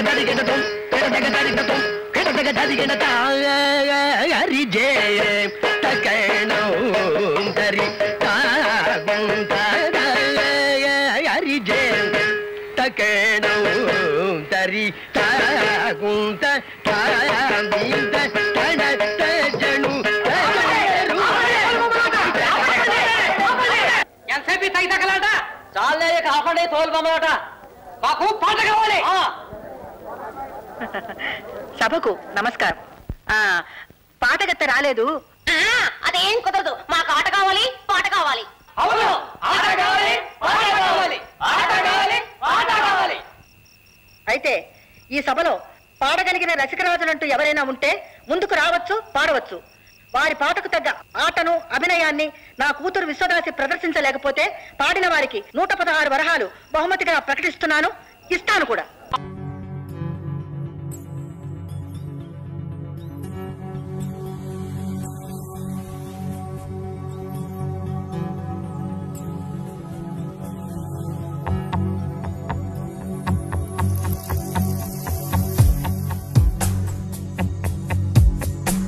హరిజే తకణం తరి తాగుంత హరిజే తకణం తరి తాగుంత తాంబింత తడత జను ఎంతసేపు తగి తగలాట చాలే కాపడే తోలుబొమ్మలాట మాకు పాట కావాలి సభకు నమస్కారం ఆ పాటగత్త రాలేదు అదేం కుదరదు మాకు ఆట కావాలి పాట కావాలి అవును ఆట కావాలి పాట కావాలి ఆట కావాలి పాట కావాలి అయితే ఈ సభలో పాడగలిగిన రసికరాజులంటూ ఎవరైనా ఉంటే ముందుకు రావచ్చు పాడవచ్చు వారి పాటకు తగ్గ ఆటను అభినయాన్ని నా కూతురు విశ్వదాసి ప్రదర్శించలేకపోతే పాడిన వారికి నూట పదహారు వరహాలు బహుమతిగా ప్రకటిస్తున్నాను ఇస్తాను కూడా